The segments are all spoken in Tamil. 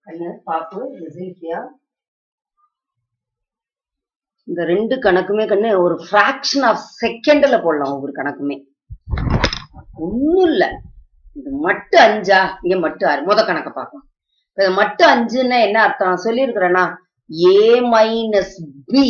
கண்ணு பாப்பு ஜெசிலியா இந்த ரெண்டு கணக்குமே கண்ணு ஒரு ஃபிராக்ஷன் ஆஃப் செகண்ட்ல போடலாம் ஒவ்வொரு கணக்குமே ஒண்ணும் இல்ல இது மட்டு அஞ்சா இங்க மட்டு ஆறு முத கணக்க பார்க்கலாம் இப்ப இது மட்டு அஞ்சுன்னா என்ன அர்த்தம் சொல்லியிருக்கிறேன்னா ஏ மைனஸ் பி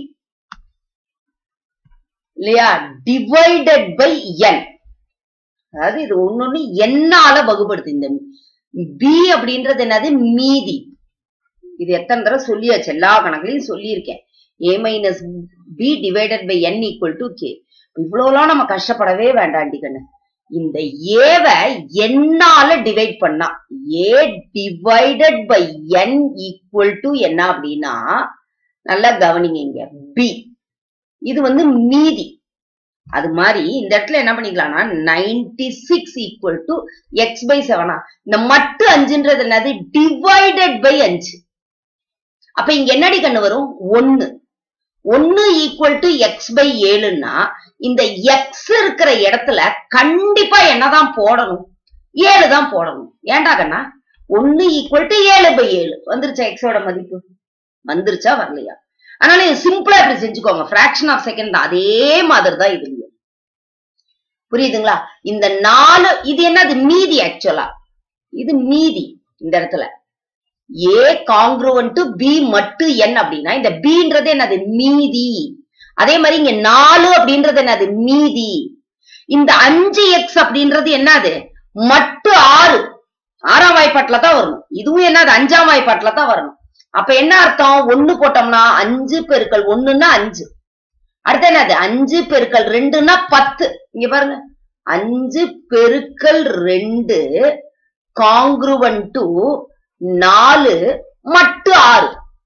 இல்லையா டிவைடட் பை என் அதாவது இது ஒன்னொன்னு என்னால வகுப்படுத்து இந்த பி அப்படின்றது என்னது மீதி இது எத்தனை தடவை சொல்லியாச்சு எல்லா கணக்குலையும் சொல்லியிருக்கேன் A minus B divided by N equal to K இவ்வளவுலாம் நம்ம கஷ்டப்படவே வேண்டாண்டி கண்ணு இந்த ஏவ என்னால டிவைட் பண்ணா A divided by N equal to என்ன அப்படின்னா நல்லா கவனிங்க இங்க பி இது வந்து மீதி அது மாதிரி இந்த இடத்துல என்ன பண்ணிக்கலாம்னா ninety six equal to X by செவனா இந்த மட்டு அஞ்சுன்றது என்னது டிவைடட் பை அஞ்சு அப்ப இங்க என்னடி கண்ணு வரும் ஒன்னு ஒன்னு ஈக்குவல் டு எக்ஸ் பை ஏழுன்னா இந்த எக்ஸ் இருக்கிற இடத்துல கண்டிப்பா என்னதான் போடணும் ஏழு தான் போடணும் ஏன்டா கண்ணா ஒன்னு ஈக்குவல் டு ஏழு பை ஏழு வந்துருச்சா எக்ஸோட மதிப்பு வந்துருச்சா வரலையா அதனால இது சிம்பிளா இப்படி செஞ்சுக்கோங்க ஃபிராக்ஷன் ஆஃப் செகண்ட் தான் அதே மாதிரி தான் இது புரியுதுங்களா இந்த நாலு இது என்னது மீதி ஆக்சுவலா இது மீதி இந்த இடத்துல ஏ காங்க்ருவன் டு பி மட்டு என் அப்படின்னா இந்த பின்றது என்னது மீதி அதே மாதிரி இங்க நாலு அப்படின்றது என்னது மீதி இந்த அஞ்சு எக்ஸ் அப்படின்றது என்னது மட்டு ஆறு ஆறாம் வாய்ப்பாட்டுல தான் வரணும் இதுவும் என்னது அஞ்சாம் வாய்ப்பாட்டுல தான் வரணும் அப்ப என்ன அர்த்தம் ஒண்ணு போட்டோம்னா அஞ்சு பெருக்கல் ஒண்ணுன்னா அஞ்சு அடுத்து என்னது அஞ்சு பெருக்கல் ரெண்டுன்னா பத்து இங்க பாருங்க அஞ்சு பெருக்கல் ரெண்டு காங்க்ருவன் டு நாலு மட்டு ஆறு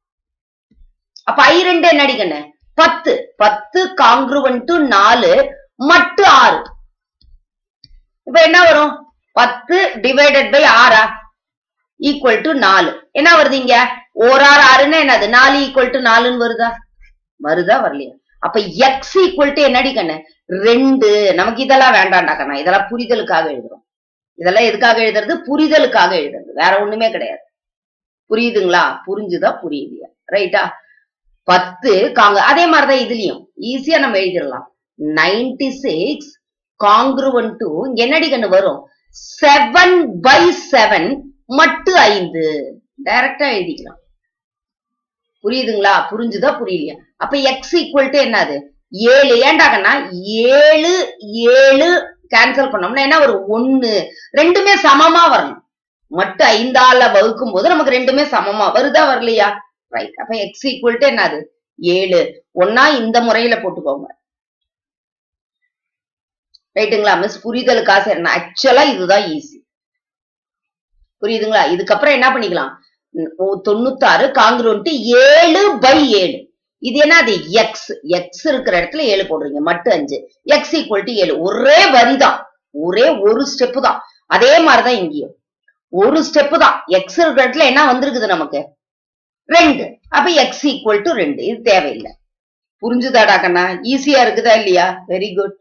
அப்ப ஐ ரெண்டு என்ன அடிக்கண்ண பத்து பத்து காங்க்ருவன் டு நாலு மட்டு ஆறு இப்ப என்ன வரும் பத்து டிவைடட் பை ஆறா ஈக்குவல் டு நாலு என்ன வருது இங்க ஓர் ஆறு ஆறுன்னா என்னது நாலு ஈக்குவல் டு நாலுன்னு வருதா வருதா வரலையா அப்ப எக்ஸ் ஈக்குவல் டு என்னடி கண்ணு ரெண்டு நமக்கு இதெல்லாம் வேண்டாம்டா கண்ணா இதெல்லாம் புரிதலுக்காக எழுதுறோம் இதெல்லாம் எதுக்காக எழுதுறது புரிதலுக்காக எழுதுறது வேற ஒண்ணுமே கிடையாது புரியுதுங்களா புரிஞ்சுதா புரியுதுயா ரைட்டா பத்து காங்க அதே மாதிரிதான் இதுலயும் ஈஸியா நம்ம எழுதிடலாம் நைன்டி சிக்ஸ் காங்க்ருவன் டு என்னடி கண்ணு வரும் செவன் பை செவன் மட்டு ஐந்து டைரக்டா எழுதிக்கலாம் புரியுதுங்களா புரிஞ்சுதா புரியலையா அப்ப எக்ஸ் ஈக்குவல் டு என்னது ஏழு ஏண்டாகன்னா ஏழு ஏழு கேன்சல் பண்ணோம்னா என்ன ஒரு ஒண்ணு ரெண்டுமே சமமா வரணும் மட்டு ஐந்தால வகுக்கும் போது நமக்கு ரெண்டுமே சமமா வருதா வரலையா ரைட் அப்ப எக்ஸ் ஈக்குவல் டு என்னது ஏழு ஒன்னா இந்த முறையில போட்டுக்கோங்க ரைட்டுங்களா மிஸ் புரிதலுக்காக என்ன ஆக்சுவலா இதுதான் ஈஸி புரியுதுங்களா இதுக்கப்புறம் என்ன பண்ணிக்கலாம் தொண்ணூத்தாறு காங்கிரோன்ட்டு ஏழு பை ஏழு இது என்ன அது எக்ஸ் எக்ஸ் இருக்கிற இடத்துல ஏழு போடுறீங்க மட்டு அஞ்சு எக்ஸ் ஈக்குவல் டு ஏழு ஒரே வரிதான் ஒரே ஒரு ஸ்டெப்பு தான் அதே மாதிரிதான் இங்கேயும் ஒரு ஸ்டெப்பு தான் எக்ஸ் இருக்கிற இடத்துல என்ன வந்திருக்குது நமக்கு ரெண்டு அப்ப எக்ஸ் ஈக்குவல் டு ரெண்டு இது தேவையில்லை புரிஞ்சுதாடா கண்ணா ஈஸியா இருக்குதா இல்லையா வெரி குட்